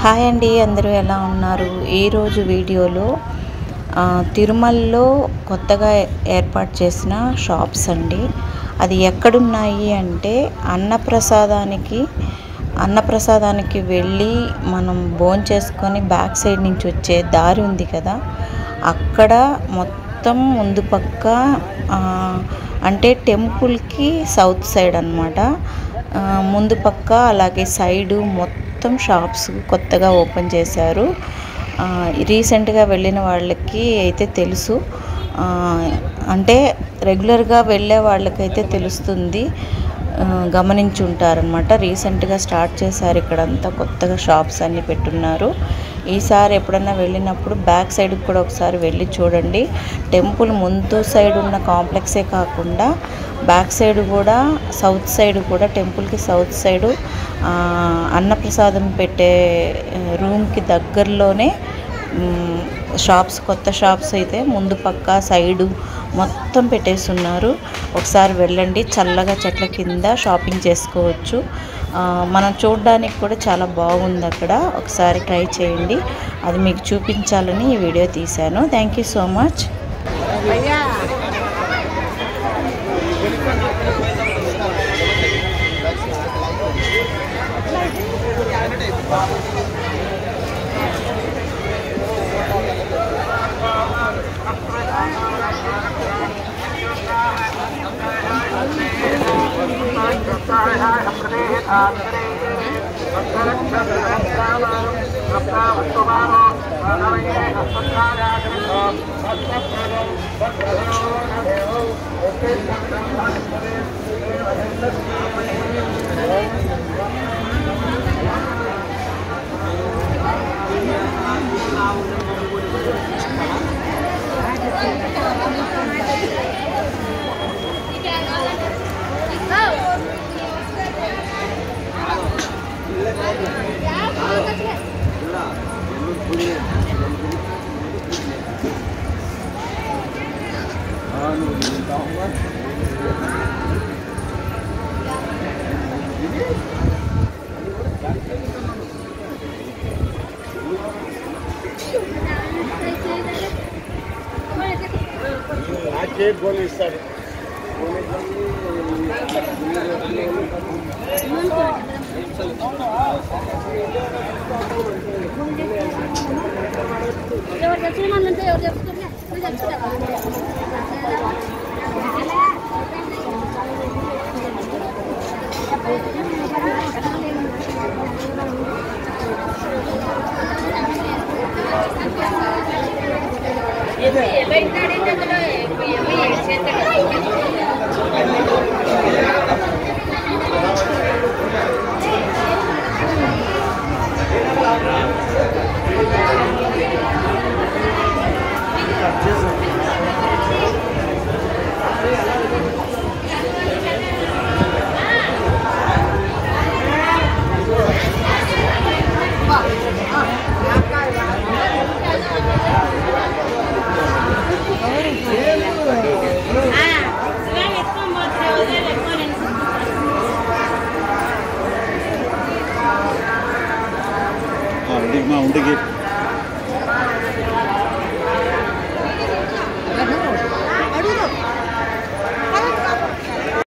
hi అండి అందరూ ఎలా ఉన్నారు ఈరోజు వీడియోలో ఆ, తిరుమలలో కొత్తగా ఏర్పాటు చేసిన షాప్స్ అండి అది ఎక్కడున్నాయి అంటే అన్నప్రసాదానికి అన్నప్రసాదానికి వెళ్ళి మనం భోంచేసుకొని చేసుకొని బ్యాక్ సైడ్ నుంచి వచ్చే దారి ఉంది కదా అక్కడ మొత్తం ముందు పక్క ఆ, అంటే టెంపుల్కి సౌత్ సైడ్ అనమాట ముందు పక్క అలాగే సైడు మొత్తం షాప్స్ కొత్తగా ఓపెన్ చేశారు ఆ, రీసెంట్గా వెళ్ళిన వాళ్ళకి అయితే తెలుసు ఆ, అంటే రెగ్యులర్గా వెళ్ళే వాళ్ళకైతే తెలుస్తుంది ఆ, గమనించి ఉంటారనమాట రీసెంట్గా స్టార్ట్ చేశారు ఇక్కడంతా కొత్తగా షాప్స్ అన్ని పెట్టున్నారు ఈసారి ఎప్పుడన్నా వెళ్ళినప్పుడు బ్యాక్ సైడ్కి కూడా ఒకసారి వెళ్ళి చూడండి టెంపుల్ ముందు సైడ్ ఉన్న కాంప్లెక్సే కాకుండా బ్యాక్ సైడ్ కూడా సౌత్ సైడ్ కూడా టెంపుల్కి సౌత్ సైడు ఆ, అన్నప్రసాదం పెట్టే ఆ, రూమ్కి దగ్గరలోనే మ్, షాప్స్ కొత్త షాప్స్ అయితే ముందు పక్క సైడు మొత్తం పెట్టేస్తున్నారు ఒకసారి వెళ్ళండి చల్లగా చెట్ల కింద షాపింగ్ చేసుకోవచ్చు ఆ, మనం చూడడానికి కూడా చాలా బాగుంది అక్కడ ఒకసారి ట్రై చేయండి అది మీకు చూపించాలని ఈ వీడియో తీశాను థ్యాంక్ యూ సో మచ్ ఎవరు తెచ్చిన మన ఉంటే ఎవరు చెప్తున్నా నువ్వు చెప్తావా ఉండి మా ఉండికి